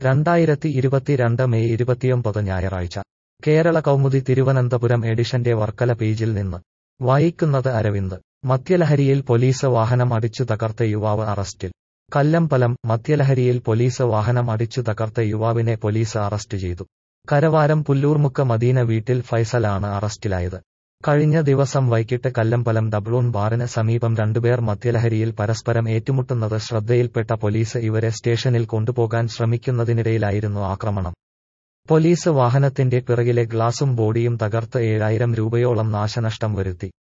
രണ്ടായിരത്തി ഇരുപത്തിരണ്ട് മെയ് ഇരുപത്തിയൊമ്പത് ഞായറാഴ്ച കേരള കൗമുദി തിരുവനന്തപുരം എഡിഷന്റെ വർക്കല പേജിൽ നിന്ന് വായിക്കുന്നത് അരവിന്ദ് മദ്യലഹരിയിൽ പോലീസ് വാഹനം അടിച്ചു തകർത്ത യുവാവ് അറസ്റ്റിൽ കല്ലമ്പലം മദ്യലഹരിയിൽ പോലീസ് വാഹനം അടിച്ചു തകർത്ത യുവാവിനെ പോലീസ് അറസ്റ്റ് ചെയ്തു കരവാരം പുല്ലൂർമുക്ക് മദീന വീട്ടിൽ ഫൈസലാണ് അറസ്റ്റിലായത് കഴിഞ്ഞ ദിവസം വൈകിട്ട് കല്ലമ്പലം ഡബ്ലൂൺ ബാറിന് സമീപം രണ്ടുപേർ മദ്യലഹരിയിൽ പരസ്പരം ഏറ്റുമുട്ടുന്നത് ശ്രദ്ധയിൽപ്പെട്ട പോലീസ് ഇവരെ സ്റ്റേഷനിൽ കൊണ്ടുപോകാൻ ശ്രമിക്കുന്നതിനിടയിലായിരുന്നു ആക്രമണം പോലീസ് വാഹനത്തിന്റെ പിറകിലെ ഗ്ലാസും ബോഡിയും തകർത്ത് ഏഴായിരം രൂപയോളം നാശനഷ്ടം വരുത്തി